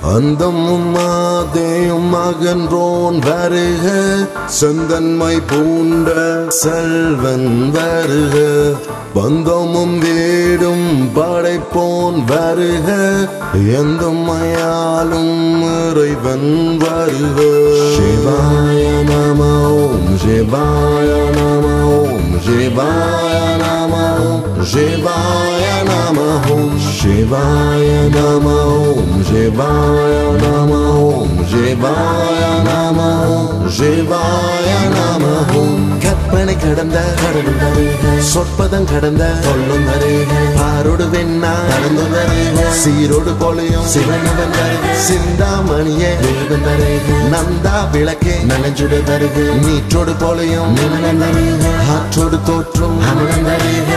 அந்தமும் மாதேயும் மகன்றோன் வருக செந்தன்மை பூண்ட செல்வன் வருக பந்தமும் வீடும் படைப்போன் வருக எந்த மயாலும் இறைவன் வருக சிவாய நம ஓம் சிவாய நம ஓம் சிவாய நம ஓம் சிவாய நம ஓம் சிவாய நம ஓம் சிவாய நம ஓம் சிவாய நம ஓம் சிவாய நம ஓம் கற்பனை கடந்த கடவுள் வருக சொற்பதம் கடந்த சொல்லும் வருக பாரோடு வெண்ணா நடந்து வருக சீரோடு போலையும் சிவனவன் வருக சிந்தாமணியே தேவன் வருக நந்தா விளக்கே நனைஞ்சுடு வருக நீற்றோடு போலையும் நிமலன் வருக ஆற்றோடு தோற்றும் அமலன் வருக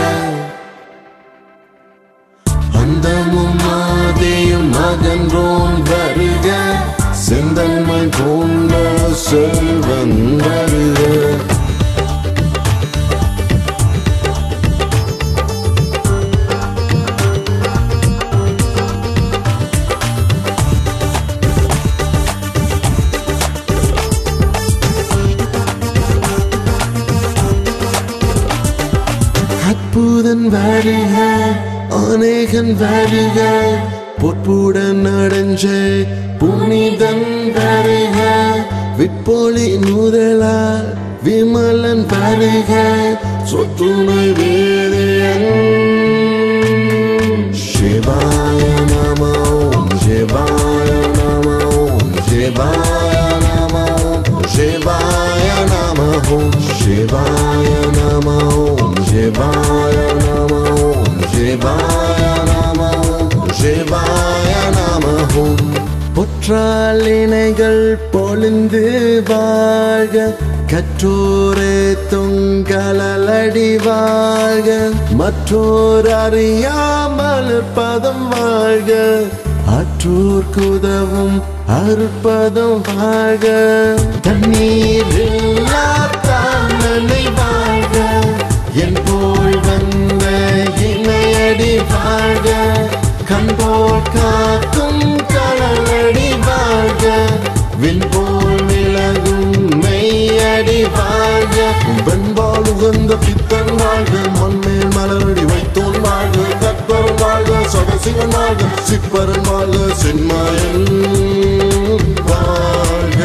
அந்தமும் ஆதியும் அகன்றோன் வருக சிந்தன்மை கொண்ட செல்வன் வருக அற்புதன் வருக அநேகன் வருக பொற்புடன் அடைஞ்ச புனிதன் வருக விற்பொழி நுதலால் விமலன் வருக சொற்றுமை வேதியன் சிவாய நம ஓம் சிவாய நம ஓம் சிவாய நம ஓம் சிவாய நம ஓம் சிவாய நம ஓம் சிவாய நம ஓம் சிவாய நம ஓம் சிவாய நம ஓம் பொற்றாலினைகள் பொழிந்து வாழ்க கற்றோரே தொங்கலடி வாழ்க மற்றோர் அறியாமல் பதம் வாழ்க அற்றோர் குதவும் அற்பதம் வாழ்க தண்ணீர் தன்னை வாழ்க என் போல் வந்த இணையடி வாழ்க கண்போல் காக்கும் கடலடி வாழ்க விண்போல் விலகும் மெய்யடி வாழ்க வெண்பால் உகந்த பித்தன் வாழ்க மண்மேல் மலரடி வைத்தோன் வாழ்க கற்பரன் வாழ்க சதசிவன் வாழ்க சிப்பரன் வாழ்க சின்மயன் வாழ்க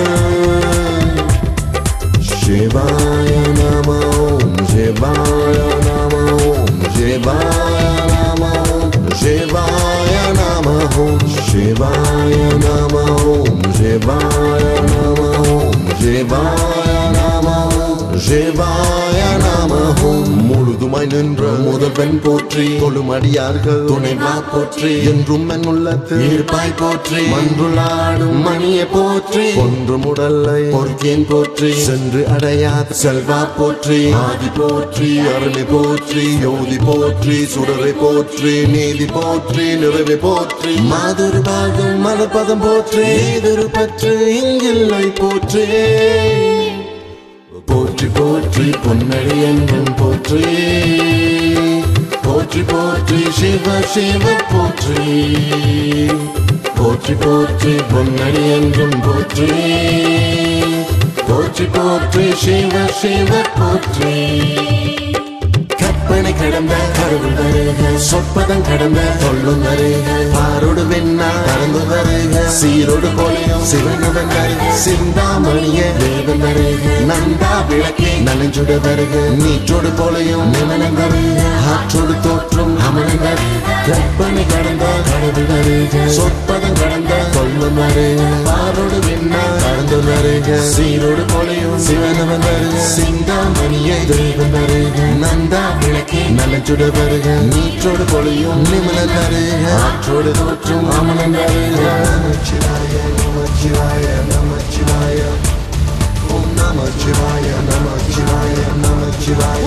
शिवाय नमो ॐ शिवाय नमो ॐ शिवाय नमो ॐ शिवाय नमो ॐ शिवाय नमो ॐ शिवाय नमो ॐ शिवाय नमो ॐ शिवाय नमो ॐ முழுதுமாய் நின்ற முதல்வன் போற்றி தொழுமடியார்கள் துணைவா போற்றி என்றும் என் உள்ளத்து இருப்பாய் போற்றி மன்றுளாடும் மணியை போற்றி ஒன்று முடல்லை பொறுக்கேன் போற்றி சென்று அடையாத செல்வா போற்றி ஆதி போற்றி அருளை போற்றி யோதி போற்றி சுடரை போற்றி நீதி போற்றி நிறைவை போற்றி மாதுரு பாகம் மலப்பதம் போற்றி எதிர் பற்று இங்கில்லை போற்றி போற்றி போற்றி பொன்னடி என்றும் போற்றி போற்றி போற்றி சிவ சிவ போற்றி போற்றி போற்றி பொன்னடி என்றும் போற்றி போற்றி போற்றி சிவ சிவ போற்றி கற்பனை கடந்த கடவுள் வருக சொற்பதம் கடந்த சொல்லும் வருக பாரோடு வெண்ணா கலந்து வருக சீரோடு போலியும் சிவனவன் வருக சிந்தாமணிய தேவன் வருக நந்தா விளக்கே நனைஞ்சுட வருக நீற்றோடு போலையும் நிமலன் வருக ஆற்றோடு தோற்றும் அமலன் வருக கற்பனை கடந்த கடவுள் வருக சொற்பதம் கடந்த சொல்லும் வருக பாரோடு வெண்ணா கலந்து வருக சீரோடு போலையும் சிவனவன் வருக சிந்தாமணியை தேவன் வருக நந்தா விளக்கே நலச்சுட வருக நீற்றோடு பொழியும் நிமலன் வருக ஆற்றோடு தோற்றும் அமலன் வருக நமச்சிவாய நமச்சிவாய நமச்சிவாய ஓம் நமச்சிவாய நமச்சிவாய நமச்சிவாய